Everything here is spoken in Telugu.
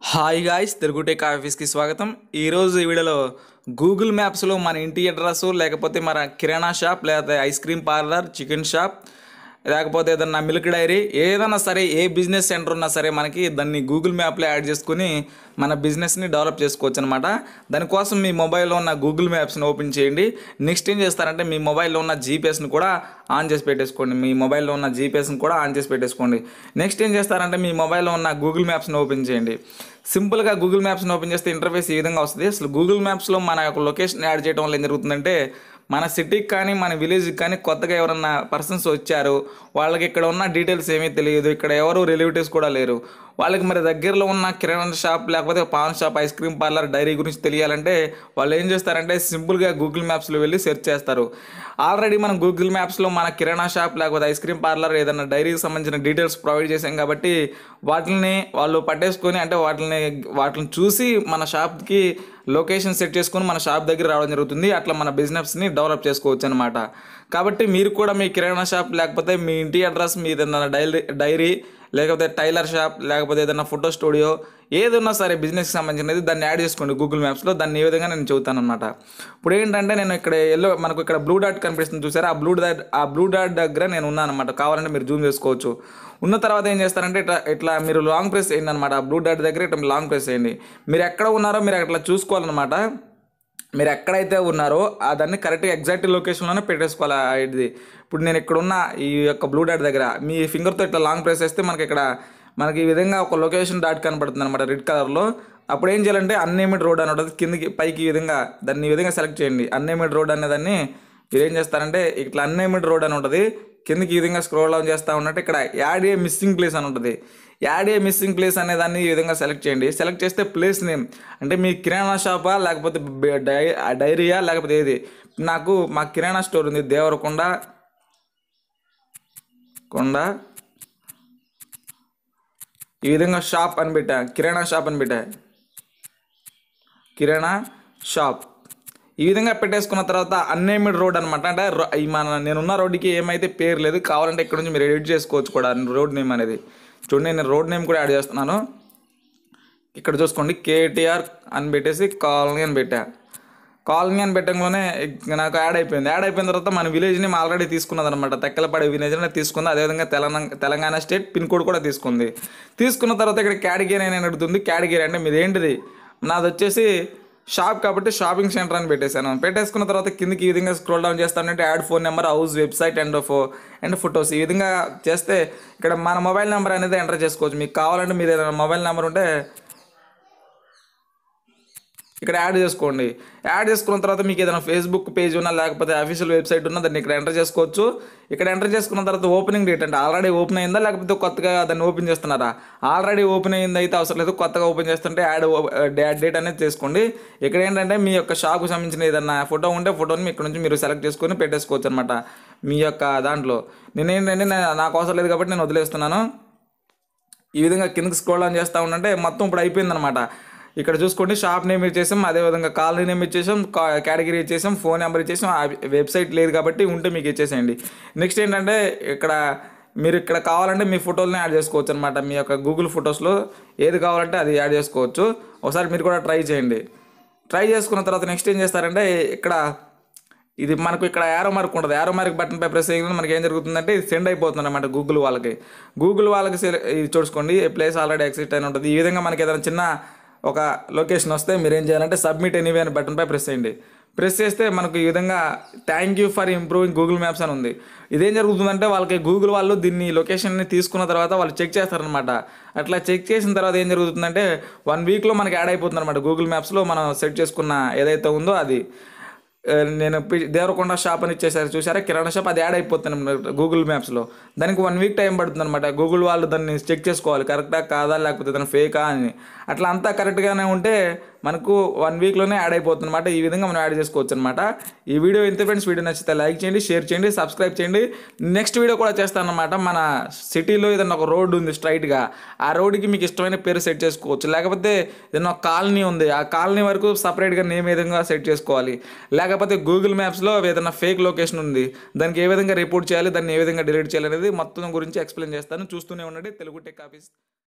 హాయ్ గాయ్స్ తెలుగు టెక్ ఆఫీస్కి స్వాగతం ఈరోజు ఈ వీడియోలో గూగుల్ మ్యాప్స్లో మన ఇంటి అడ్రస్ లేకపోతే మన కిరాణా షాప్ లేకపోతే ice cream parlour chicken shop లేకపోతే ఏదన్నా మిల్క్ డైరీ ఏదైనా సరే ఏ బిజినెస్ సెంటర్ ఉన్నా సరే మనకి దాన్ని గూగుల్ మ్యాప్లో యాడ్ చేసుకుని మన బిజినెస్ని డెవలప్ చేసుకోవచ్చు అనమాట దానికోసం మీ మొబైల్లో ఉన్న గూగుల్ మ్యాప్స్ని ఓపెన్ చేయండి నెక్స్ట్ ఏం చేస్తారంటే మీ మొబైల్లో ఉన్న జీపీఎస్ని కూడా ఆన్ చేసి పెట్టేసుకోండి మీ మొబైల్లో ఉన్న జీపీఎస్ని కూడా ఆన్ చేసి పెట్టేసుకోండి నెక్స్ట్ ఏం చేస్తారంటే మీ మొబైల్లో ఉన్న గూగుల్ మ్యాప్స్ని ఓపెన్ చేయండి సింపుల్గా గూగుల్ మ్యాప్స్ని ఓపెన్ చేస్తే ఇంటర్ఫేస్ ఈ విధంగా వస్తుంది అసలు గూగుల్ మ్యాప్స్లో మన యొక్క లొకేషన్ యాడ్ చేయడం వల్ల ఏం జరుగుతుందంటే మన సిటీకి కానీ మన విలేజ్కి కానీ కొత్తగా ఎవరన్నా పర్సన్స్ వచ్చారు వాళ్ళకి ఇక్కడ ఉన్న డీటెయిల్స్ ఏమీ తెలియదు ఇక్కడ ఎవరు రిలేటివ్స్ కూడా లేరు వాళ్ళకి మరి దగ్గరలో ఉన్న కిరాణా షాప్ లేకపోతే paan shop ice cream parlour dairy గురించి తెలియాలంటే వాళ్ళు ఏం చేస్తారంటే సింపుల్గా గూగుల్ మ్యాప్స్లో వెళ్ళి సెర్చ్ చేస్తారు ఆల్రెడీ మనం గూగుల్ మ్యాప్స్లో మన కిరాణా షాప్ లేకపోతే ఐస్ క్రీమ్ పార్లర్ ఏదైనా డైరీకి సంబంధించిన డీటెయిల్స్ ప్రొవైడ్ చేసాం కాబట్టి వాటిని వాళ్ళు పట్టేసుకొని అంటే వాటిని వాటిని చూసి మన షాప్కి లొకేషన్ సెట్ చేసుకొని మన షాప్ దగ్గర రావడం జరుగుతుంది అట్లా మన బిజినెస్ని డెవలప్ చేసుకోవచ్చు అనమాట కాబట్టి మీరు కూడా మీ కిరాణా షాప్ లేకపోతే మీ ఇంటి అడ్రస్ మీ ఏదైనా డైరీ డైరీ లేకపోతే టైలర్ షాప్ లేకపోతే ఏదైనా ఫోటో స్టూడియో ఏదన్నా సరే బిజినెస్కి సంబంధించినది దాన్ని యాడ్ చేసుకోండి గూగుల్ మ్యాప్స్లో దాన్ని ఏ విధంగా నేను చెబుతాను అనమాట ఇప్పుడు ఏంటంటే నేను ఇక్కడ ఎల్లో మనకు ఇక్కడ బ్లూ డాట్ కనిపిస్తుంది చూసారా ఆ బ్లూ డాట్ ఆ బ్లూ డాట్ దగ్గర నేను ఉన్నాను అనమాట కావాలంటే మీరు జూమ్ చేసుకోవచ్చు ఉన్న తర్వాత ఏం చేస్తారంటే ఇట్లా ఇట్లా మీరు లాంగ్ ప్రెస్ చేయండి అనమాట ఆ బ్లూ డాట్ దగ్గర ఇట్లా లాంగ్ ప్రెస్ చేయండి మీరు ఎక్కడ ఉన్నారో మీరు అట్లా చూసుకోవాలన్నమాట మీరు ఎక్కడైతే ఉన్నారో ఆ దాన్ని కరెక్ట్గా ఎగ్జాక్ట్ లొకేషన్లోనే పెట్టేసుకోవాలి ఆ ఇది ఇప్పుడు నేను ఇక్కడ ఉన్న ఈ యొక్క బ్లూ డాట్ దగ్గర మీ ఫింగర్తో ఇట్లా లాంగ్ ప్రెస్ చేస్తే మనకి ఇక్కడ మనకి ఈ విధంగా ఒక లొకేషన్ డాట్ కనబడుతుంది అనమాట రెడ్ కలర్లో అప్పుడు ఏం చేయాలంటే అన్నేమిడ్ రోడ్ అని ఉంటుంది కిందికి పైకి ఈ విధంగా దాన్ని ఈ విధంగా సెలెక్ట్ చేయండి అన్నేమిడ్ రోడ్ అనే దాన్ని మీరు ఏం చేస్తారంటే ఇట్లా అన్నేమిడ్ రోడ్ అని ఉంటుంది కిందికి ఈ విధంగా స్క్రోల్ డౌన్ చేస్తూ ఉన్నట్టు ఇక్కడ యాడ్ ఏ మిస్సింగ్ ప్లేస్ అని ఉంటుంది యాడ్ ఏ మిస్సింగ్ ప్లేస్ అనే దాన్ని ఈ విధంగా సెలెక్ట్ చేయండి సెలెక్ట్ చేస్తే ప్లేస్ నేమ్ అంటే మీ కిరాణా షాపా లేకపోతే బ- డై డైరీయా లేకపోతే ఏది నాకు మా కిరాణా స్టోర్ ఉంది దేవరకొండ కొండ ఈ విధంగా షాప్ అని పెట్టా కిరాణా షాప్ అని పెట్టా కిరాణా షాప్ ఈ విధంగా పెట్టేసుకున్న తర్వాత అన్నేమిడ్ రోడ్ అనమాట అంటే రో- ఈ మన నేనున్న రోడ్డుకి ఏమైతే పేరు లేదు కావాలంటే ఇక్కడ నుంచి మీరు ఎడిట్ చేసుకోవచ్చు కూడా రోడ్ నేమ్ అనేది చూడండి నేను రోడ్ నేమ్ కూడా యాడ్ చేస్తున్నాను ఇక్కడ చూసుకోండి కేటీఆర్ అని పెట్టేసి కాలనీ అని పెట్టా కాలనీ అని పెట్టడంలోనే ఇక నాకు యాడ్ అయిపోయింది యాడ్ అయిపోయిన తర్వాత మన విలేజ్ నేమ్ ఆల్రెడీ తీసుకున్నది అనమాట తెక్కలపాడి విలేజ్ అనేది తీసుకుంది అదేవిధంగా Telangana Telangana state pin code కూడా తీసుకుంది తీసుకున్న తర్వాత ఇక్కడ కేటగిరీ అని అడుగుతుంది కేటగిరీ అంటే మీది ఏంటిది నాది వచ్చేసి షాప్ కాబట్టి షాపింగ్ సెంటర్ అని పెట్టేశాను పెట్టేసుకున్న తర్వాత కిందికి ఈ విధంగా స్క్రోల్ డౌన్ చేస్తానంటే add phone number house website and ఫో అండ్ ఫొటోస్ ఈ విధంగా చేస్తే ఇక్కడ మన మొబైల్ నెంబర్ అనేది ఎంటర్ చేసుకోవచ్చు మీకు కావాలంటే మీరు ఏదైనా మొబైల్ నెంబర్ ఉంటే ఇక్కడ యాడ్ చేసుకోండి యాడ్ చేసుకున్న తర్వాత మీకు ఏదైనా ఫేస్బుక్ పేజ్ ఉన్నా లేకపోతే అఫీషియల్ వెబ్సైట్ ఉన్నా దాన్ని ఇక్కడ ఎంటర్ చేసుకోవచ్చు ఇక్కడ ఎంటర్ చేసుకున్న తర్వాత ఓపెనింగ్ డేట్ అంటే ఆల్రెడీ ఓపెన్ అయిందా లేకపోతే కొత్తగా దాన్ని ఓపెన్ చేస్తున్నారా ఆల్రెడీ ఓపెన్ అయింది అయితే అవసరం లేదు కొత్తగా ఓపెన్ చేస్తుంటే యాడ్ యాడ్ డేట్ అనేది చేసుకోండి ఇక్కడ ఏంటంటే మీ యొక్క షాప్కి సంబంధించిన ఏదైనా ఫోటో ఉంటే ఫోటోని ఇక్కడ నుంచి మీరు సెలెక్ట్ చేసుకొని పెట్టేసుకోవచ్చు అనమాట మీ యొక్క దాంట్లో నేనేంటంటే నా- నాకు అవసరం లేదు కాబట్టి నేను వదిలేస్తున్నాను ఈ విధంగా కిందకి స్క్రోల్ ఆన్ చేస్తూ ఉండంటే మొత్తం ఇప్పుడు అయిపోయిందనమాట ఇక్కడ చూసుకోండి షాప్ నేమ్ ఇచ్చేసాం అదేవిధంగా కాలనీ నేమ్ ఇచ్చేసాం కా- కేటగిరీ ఇచ్చేసాం ఫోన్ నెంబర్ ఇచ్చేసాం ఆ వెబ్సైట్ లేదు కాబట్టి ఉంటే మీకు ఇచ్చేసేయండి నెక్స్ట్ ఏంటంటే ఇక్కడ మీరు ఇక్కడ కావాలంటే మీ ఫోటోలని యాడ్ చేసుకోవచ్చు అనమాట మీ యొక్క గూగుల్ ఫొటోస్లో ఏది కావాలంటే అది యాడ్ చేసుకోవచ్చు ఒకసారి మీరు కూడా ట్రై చేయండి ట్రై చేసుకున్న తర్వాత నెక్స్ట్ ఏం చేస్తారంటే ఇక్కడ ఇది మనకు ఇక్కడ యారో మార్క్ ఉంటుంది యారో మార్క్ బటన్ పై ప్రెస్ చేయగానే మనకి ఏం జరుగుతుందంటే ఇది సెండ్ అయిపోతుంది అనమాట గూగుల్ వాళ్ళకి గూగుల్ వాళ్ళకి సెల- ఇది చూసుకోండి ప్లేస్ ఆల్రెడీ ఎక్సిట్ అయిన ఉంటుంది ఈ విధంగా మనకి ఏదైనా చిన్న ఒక లొకేషన్ వస్తే మీరు ఏం చేయాలంటే సబ్మిట్ ఎనీవే అనే బటన్ పై ప్రెస్ చేయండి ప్రెస్ చేస్తే మనకు ఈ విధంగా thank you for improving Google Maps అని ఉంది ఇదేం జరుగుతుందంటే వాళ్ళకి గూగుల్ వాళ్ళు దీన్ని లొకేషన్ని తీసుకున్న తర్వాత వాళ్ళు చెక్ చేస్తారనమాట అట్లా చెక్ చేసిన తర్వాత ఏం జరుగుతుందంటే వన్ వీక్లో మనకి యాడ్ అయిపోతుంది అనమాట గూగుల్ మ్యాప్స్లో మనం సెట్ చేసుకున్న ఏదైతే ఉందో అది ఆ, నేను పి- దేవరకొండ షాప్ అని ఇచ్చేసారు చూసారా కిరాణా షాప్ అది యాడ్ అయిపోతుంది గూగుల్ మ్యాప్స్లో దానికి వన్ వీక్ టైం పడుతుంది అనమాట గూగుల్ వాళ్ళు దాన్ని చెక్ చేసుకోవాలి కరెక్టా కాదా లేకపోతే దాని ఫేకా అని అట్లా అంతా కరెక్ట్గానే ఉంటే మనకు వన్ వీక్లోనే యాడ్ అయిపోతుంది అనమాట ఈ విధంగా మనం యాడ్ చేసుకోవచ్చు అనమాట ఈ వీడియో ఇంత ఫ్రెండ్స్ వీడియో నచ్చితే లైక్ చేయండి షేర్ చేయండి సబ్స్క్రైబ్ చేయండి నెక్స్ట్ వీడియో కూడా చేస్తాను అనమాట మన సిటీలో ఏదైనా ఒక రోడ్డు ఉంది స్ట్రైట్గా ఆ రోడ్డుకి మీకు ఇష్టమైన పేరు సెట్ చేసుకోవచ్చు లేకపోతే ఏదైనా ఒక కాలనీ ఉంది ఆ కాలనీ వరకు సపరేట్గా నేమ్ ఏ విధంగా సెట్ చేసుకోవాలి లేకపోతే గూగుల్ మ్యాప్స్లో ఏదైనా ఫేక్ లొకేషన్ ఉంది దానికి ఏ విధంగా రిపోర్ట్ చేయాలి దాన్ని ఏ విధంగా డిలీట్ చేయాలి అనేది మొత్తం గురించి ఎక్స్ప్లెయిన్ చేస్తాను చూస్తూనే ఉండండి తెలుగు టెక్ ఆఫీస్